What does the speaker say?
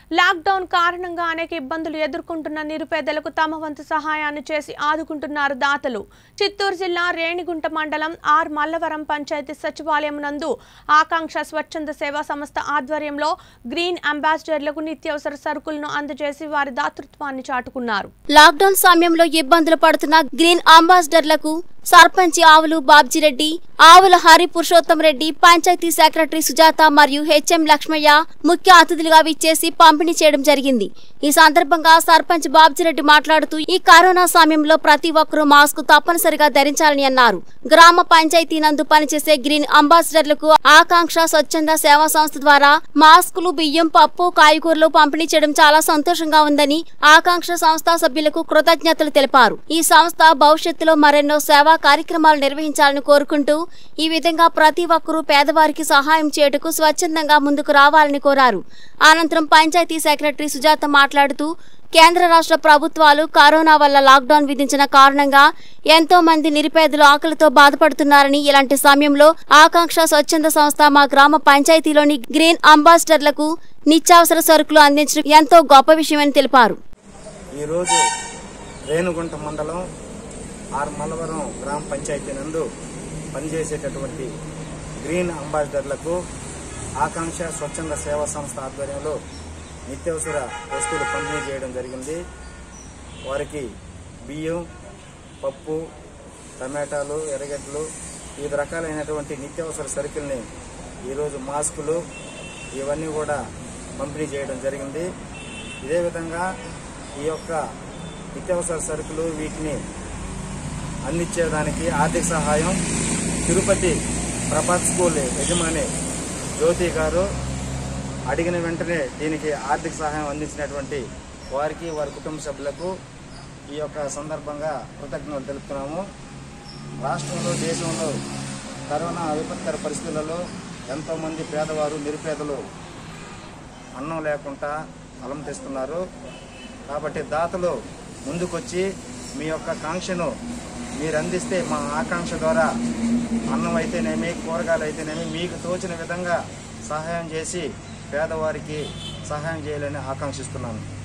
lockdown కారణంగా అనేక ఇబ్బందులు ఎదుర్కొంటున్న నిరుపేదలకు తమ వంతు సహాయాన్ని చేసి ఆదుకుంటున్నారు దాతలు చిత్తూరు జిల్లా రేణిగుంట మండలం ఆర్ మల్లవరం పంచాయతీ సచివాలయం నందు ఆకాంక్ష స్వచ్ఛంద సేవా సంస్థ ఆధ్వర్యంలో గ్రీన్ అంబాసిడర్లకు నిత్యావసర సరుకులను అందజేసి వారి దాతృత్వాన్ని చాటుకున్నారు లాక్డౌన్ సమయంలో ఇబ్బందులు పడుతున్న గ్రీన్ అంబాసిడర్లకు సర్పంచ్ ఆవులు బాబ్జిరెడ్డి ఆవుల హరి పురుషోత్తం రెడ్డి పంచాయతీ సెక్రటరీ సుజాత మరియు హెచ్ఎం లక్ష్మయ్య ముఖ్య అతిథులుగా విచ్చేసి పంపిణీ చేయడం జరిగింది ఈ సందర్భంగా సర్పంచ్ బాబ్జిరెడ్డి మాట్లాడుతూ ఈ కరోనా సమయంలో ప్రతి ఒక్కరూ మాస్క్ తప్పనిసరిగా ధరించాలని అన్నారు గ్రామ పంచాయతీ నందు పనిచేసే గ్రీన్ అంబాసిడర్లకు ఆకాంక్ష స్వచ్ఛంద సేవా సంస్థ ద్వారా మాస్కులు బియ్యం పప్పు కాయగూరలు పంపిణీ చేయడం చాలా సంతోషంగా ఉందని ఆకాంక్ష సంస్థ సభ్యులకు కృతజ్ఞతలు తెలిపారు ఈ సంస్థ భవిష్యత్తులో మరెన్నో సేవా కార్యక్రమాలు నిర్వహించాలని కోరుకుంటూ ఈ విధంగా ప్రతి ఒక్కరూ పేదవారికి సహాయం చేయుటకు స్వచ్ఛందంగా ముందుకు రావాలని కోరారు అనంతరం పంచాయతీ సెక్రటరీ సుజాత మాట్లాడుతూ కేంద్ర రాష్ట్ర ప్రభుత్వాలు కరోనా వల్ల లాక్డౌన్ విధించిన కారణంగా ఎంతో మంది నిరుపేదలు ఆకలితో బాధపడుతున్నారని ఇలాంటి సమయంలో ఆకాంక్ష స్వచ్ఛంద సంస్థ మా గ్రామ పంచాయతీలోని గ్రీన్ అంబాసిడర్లకు నిత్యావసర సరుకులు అందించడం ఎంతో గొప్ప విషయమని తెలిపారు ఈరోజు రేణుగుంట మండలం ఆర్ మల్లవరం గ్రామ పంచాయతీ నందు పనిచేసేటటువంటి గ్రీన్ అంబాసిడర్లకు ఆకాంక్ష స్వచ్ఛంద సేవా సంస్థ ఆధ్వర్యంలో నిత్యావసర వస్తువులు పంపిణీ చేయడం జరిగింది వారికి బియ్యం పప్పు టమాటాలు ఎర్రగడ్డలు వివిధ రకాలైనటువంటి నిత్యావసర సరుకుల్ని ఈరోజు మాస్కులు ఇవన్నీ కూడా పంపిణీ చేయడం జరిగింది ఇదే విధంగా ఈ యొక్క నిత్యావసర సరుకులు వీటిని అందించేదానికి ఆర్థిక సహాయం తిరుపతి ప్రభాత్ స్కూల్ యజమాని జ్యోతి గారు అడిగిన వెంటనే దీనికి ఆర్థిక సహాయం అందించినటువంటి వారికి వారి కుటుంబ సభ్యులకు ఈ యొక్క సందర్భంగా కృతజ్ఞతలు తెలుపుతున్నాము రాష్ట్రంలో దేశంలో కరోనా విపత్కర పరిస్థితులలో ఎంతోమంది పేదవారు నిరుపేదలు అన్నం లేకుండా అలం తెస్తున్నారు కాబట్టి దాతలు ముందుకొచ్చి మీ యొక్క కాంక్షను మీరు అందిస్తే మా ఆకాంక్ష ద్వారా అన్నం అయితేనేమి కూరగాయలు అయితేనేమి మీకు తోచిన విధంగా సహాయం చేసి పేదవారికి సహాయం చేయాలని ఆకాంక్షిస్తున్నాను